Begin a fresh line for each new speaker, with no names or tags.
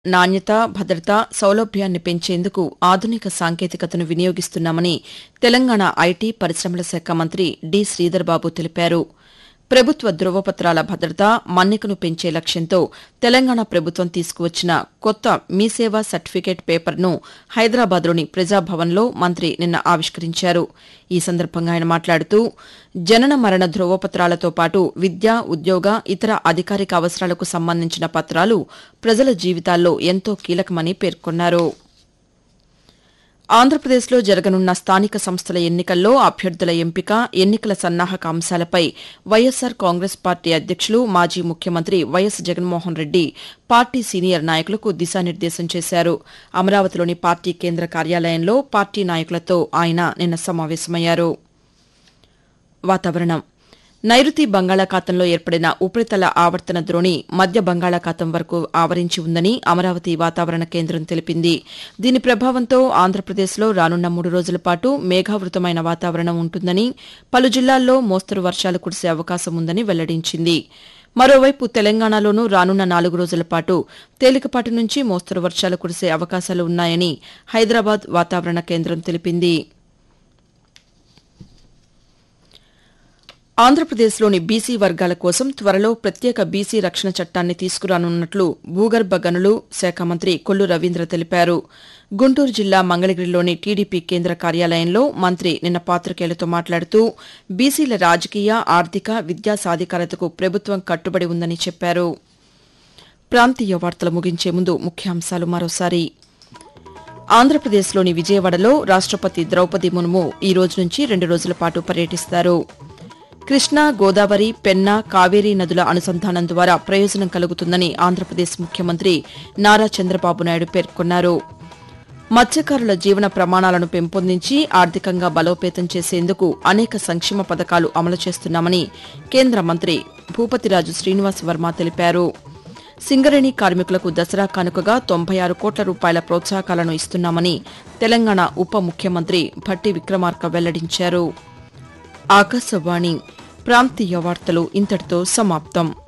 నాణ్యత భద్రత సౌలభ్యాన్ని పెంచేందుకు ఆధునిక సాంకేతికతను వినియోగిస్తున్నామని తెలంగాణ ఐటీ పరిశ్రమల శాఖ మంత్రి డి శ్రీధర్బాబు తెలిపారు ప్రభుత్వ ధృవపత్రాల భద్రత మన్నికను పెంచే లక్ష్యంతో తెలంగాణ ప్రభుత్వం తీసుకువచ్చిన కొత్త మీ సేవా సర్టిఫికేట్ పేపర్ను హైదరాబాద్లోని ప్రజాభవన్లో మంత్రి నిన్న ఆవిష్కరించారు ఈ సందర్భంగా ఆయన మాట్లాడుతూ జనన మరణ ధృవపత్రాలతో పాటు విద్య ఉద్యోగ ఇతర అధికారిక అవసరాలకు సంబంధించిన పత్రాలు ప్రజల జీవితాల్లో ఎంతో కీలకమని పేర్కొన్నారు ఆంధ్రప్రదేశ్లో జరగనున్న స్థానిక సంస్థల ఎన్నికల్లో అభ్యర్థుల ఎంపిక ఎన్నికల సన్నాహక అంశాలపై వైఎస్సార్ కాంగ్రెస్ పార్టీ అధ్యక్షులు మాజీ ముఖ్యమంత్రి YS Jaganmohan Reddy party senior నాయకులకు దిశానిర్దేశం చేశారు అమరావతిలోని పార్టీ కేంద్ర కార్యాలయంలో పార్టీ నాయకులతో ఆయన నిన్న సమావేశమయ్యారు వాతావరణం నైరుతి బంగాళాఖాతంలో ఏర్పడిన ఉపరితల ఆవర్తన ద్రోణి మధ్య బంగాళాఖాతం వరకు ఆవరించి ఉందని అమరావతి వాతావరణ కేంద్రం తెలిపింది దీని ప్రభావంతో ఆంధ్రప్రదేశ్లో రానున్న మూడు రోజుల పాటు మేఘావృతమైన వాతావరణం ఉంటుందని పలు జిల్లాల్లో మోస్తరు వర్షాలు కురిసే అవకాశం ఉందని వెల్లడించింది మరోవైపు తెలంగాణలోనూ రానున్న నాలుగు రోజుల పాటు తేలికపాటి నుంచి మోస్తరు వర్షాలు కురిసే అవకాశాలు ఉన్నాయని హైదరాబాద్ వాతావరణ కేంద్రం తెలిపింది ఆంధ్రప్రదేశ్లోని బీసీ వర్గాల కోసం త్వరలో ప్రత్యేక బీసీ రక్షణ చట్టాన్ని తీసుకురానున్నట్లు భూగర్భ గనులు శాఖ మంత్రి కొల్లు రవీంద్ర తెలిపారు గుంటూరు జిల్లా మంగళగిరిలోని టీడీపీ కేంద్ర కార్యాలయంలో మంత్రి నిన్న పాతికేయులతో మాట్లాడుతూ బీసీల రాజకీయ ఆర్థిక విద్యా సాధికారతకు ప్రభుత్వం కట్టుబడి ఉందని చెప్పారు ప్రాంతీయ వార్తలు ముగించే ముందు ముఖ్యాంశాలు మరోసారి ఆంధ్రప్రదేశ్లోని విజయవాడలో రాష్టపతి ద్రౌపది ముర్ము ఈ రోజు నుంచి రెండు రోజుల పాటు పర్యటిస్తారు కృష్ణా గోదావరి పెన్నా కావేరీ నదుల అనుసంధానం ద్వారా ప్రయోజనం కలుగుతుందని ఆంధ్రప్రదేశ్ ముఖ్యమంత్రి నారా చంద్రబాబు నాయుడు పేర్కొన్నారు మత్స్యకారుల జీవన ప్రమాణాలను పెంపొందించి ఆర్థికంగా బలోపేతం చేసేందుకు అనేక సంక్షేమ పథకాలు అమలు చేస్తున్నామని కేంద్ర మంత్రి భూపతిరాజు శ్రీనివాస్ వర్మ తెలిపారు సింగరేణి కార్మికులకు దసరా కానుకగా తొంభై ఆరు కోట్ల రూపాయల ప్రోత్సాహకాలను ఇస్తున్నామని తెలంగాణ ఉప ముఖ్యమంత్రి భట్టి విక్రమార్క వెల్లడించారు ఆకాశవాణి ప్రాంతీయ వార్తలు ఇంతటితో సమాప్తం